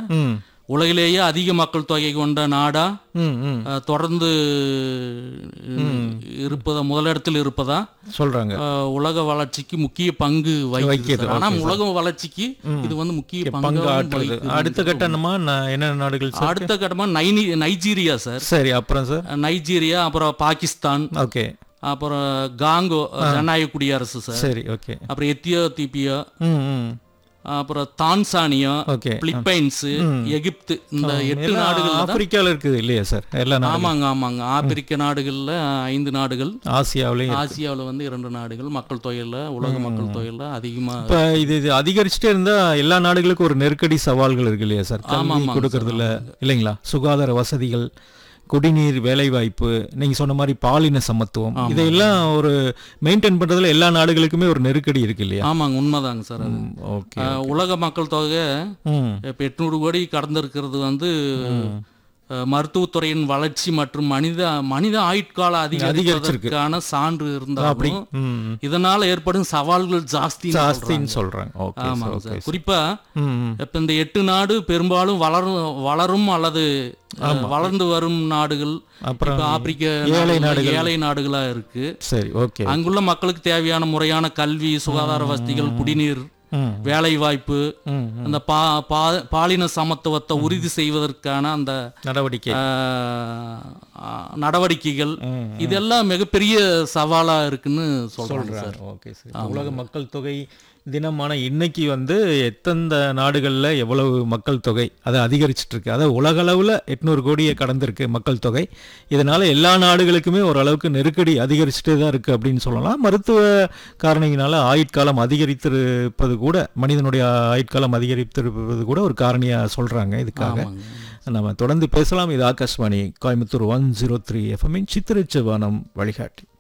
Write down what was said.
ம் உலகிலேயே அதிக மக்கள் தொகை கொண்ட நாடா ம் ம் அஹ், தொடர்ந்து இருப்பதா முதலிடத்தில் இருப்பதா சொல்றாங்க அஹ், உலக வளர்ச்சிக்கு முக்கிய பங்கு வகிக்குது வகிக்குது, சார். ஆனா உலக வளர்ச்சிக்கு இது வந்து முக்கிய பங்கு பங்கு ஆற்றுறது அடுத்த கட்டணமா நான் என்னென்ன நாடுகள் சார் அடுத்த கட்டமா நைனி நைஜீரியா சார் சரி அப்புறம் சார் நைஜீரியா அப்புறம் பாகிஸ்தான் ஓகே அப்புறம் காங்கோ ஜனநாயக குடியரசு சார் சரி ஓகே அப்புறம் எத்தியோப்பியா ம் ம் அப்புறம் தான்சானியா ஓகே பிலிப்பைன்ஸ் எகிப்து இந்த எட்டு எல்லாம் நாடுகள் ஆப்பிரிக்கால இருக்குது இல்லையா சார் எல்லா நாடும் ஆமாங்க ஆமாங்க ஆப்பிரிக்க நாடுகள்ல ஐந்து நாடுகள் ஆசியாவிலையும் ஆசியாவுல வந்து இரண்டு நாடுகள் மக்கள் தொகையில உலக மக்கள் தொகையில அதிகமா இப்ப இது இது அதிகரிச்சுட்டே இருந்தா எல்லா நாடுகளுக்கும் ஒரு நெருக்கடி சவால்கள் இருக்கு இல்லையா சார் கல்வி ஆமாங்க கொடுக்கறதுல இல்லைங்களா சுகாதார வசதிகள் குடிநீர் வேலைவாய்ப்பு நீங்க சொன்ன மாதிரி பாலின சமத்துவம் இதையெல்லாம் ஒரு மெயின்டைன் பண்றதுல எல்லா நாடுகளுக்குமே ஒரு நெருக்கடி இருக்கு இல்லையா ஆமாங்க உண்மைதாங்க சார் அது ஓகே அஹ், உலக மக்கள் தொகை ம் இப்ப எட்நூறு கோடி கடந்திருக்கிறது வந்து அஹ், மருத்துவத்துறையின் வளர்ச்சி மற்றும் மனித மனித ஆயுட்கால அதிகரிப்பதற்கான சான்று இருந்தாலும் ம் இதனால ஏற்படும் சவால்கள் ஜாஸ்தி ஜாஸ்தின்னு சொல்றாங்க ஓகே ஆமாங்க சார் குறிப்பா ம் ம். இப்ப இந்த எட்டு நாடு பெரும்பாலும் வளரும் வளரும் அல்லது அஹ், வளர்ந்து வரும் நாடுகள் அப்புறம் இப்ப ஆப்பிரிக்க ஏழை நாடுகள், ஏழை நாடுகளா இருக்கு சரி ஓகே அங்குள்ள மக்களுக்கு தேவையான முறையான கல்வி சுகாதார வசதிகள் குடிநீர் ம் வேலை வாய்ப்பு ம் அந்த பா பா- பாலின சமத்துவத்தை உறுதி செய்வதற்கான அந்த நடவடிக்கை ஆஹ், ஆஹ், நடவடிக்கைகள் ம், இதெல்லாம் மிகப்பெரிய சவாலா இருக்குன்னு சொல்றாங்க சார் ஓகே சார் உலக மக்கள் தொகை தினமான இன்னைக்கு வந்து எத்தந்த நாடுகளில் எவ்வளவு மக்கள் தொகை அது அதிகரிச்சிட்டு இருக்கு அதாவது உலக அளவில் எட்நூறு கோடியை கடந்திருக்கு மக்கள் தொகை இதனால எல்லா நாடுகளுக்குமே ஓரளவுக்கு நெருக்கடி அதிகரிச்சுட்டே தான் இருக்கு அப்படின்னு சொல்லலாம் மருத்துவ காரணியினால ஆயுட்காலம் அதிகரித்திருப்பது கூட மனிதனுடைய ஆயுட்காலம் அதிகரித்திருப்பது கூட ஒரு காரணியா சொல்றாங்க இதுக்காக நம்ம தொடர்ந்து பேசலாம் இது Akashvani Coimbatore one zero three எஃப்எம்மின் சித்திரச்சவானம் வழிகாட்டி